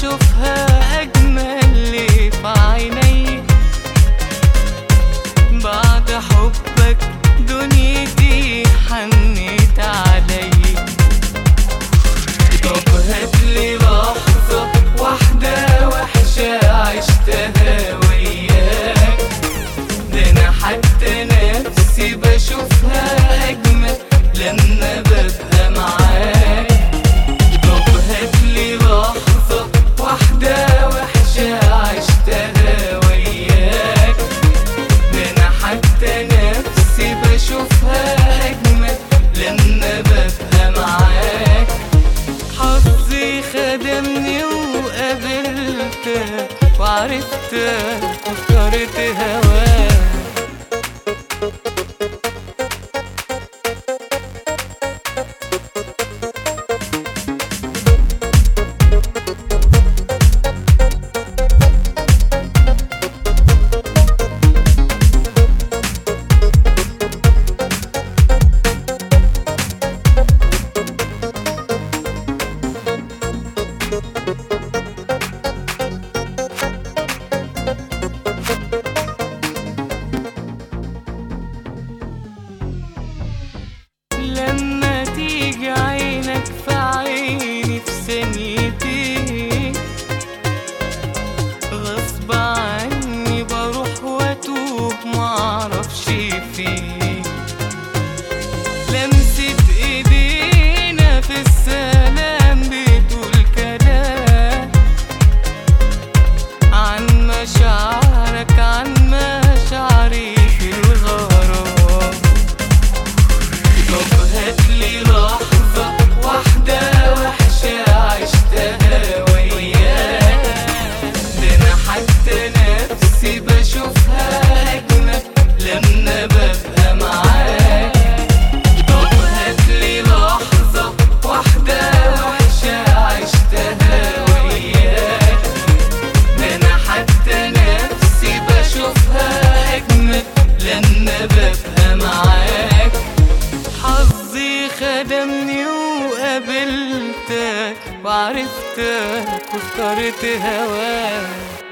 بشوفها أجمل اللي في عيني بعد حبك دنيتي حنيت علي طب هاتلي لحظة واحدة وحشة عشتها وياك ده أنا حتى نفسي بشوفها أجمل لما ببقى معاك طب هاتلي لحظة واحدة وحشة عشتها وياك ده أنا حتى نفسي بشوفها أجمل لما ببقى معاك حظي خدمني وقابلتك وعرفتك واخترت هواك لما تيجي عينك في عيني في ثانيتين غصب عني بروح واتوب معرفش فين لمسة ايدينا في السلام بتقول كلام عن مشاعرك عن مشاعري في الغرام طب هاتلي لحظة واحدة وحشة عشتها وياك ده أنا حتى نفسي بشوفها أجمل لما ببقى معاك طب هاتلي لحظة واحدة وحشة عشتها وياك ده أنا حتى نفسي بشوفها أجمل لما ببقى معاك حظي خدمني وقابلتك وعرفتك واخترت هواك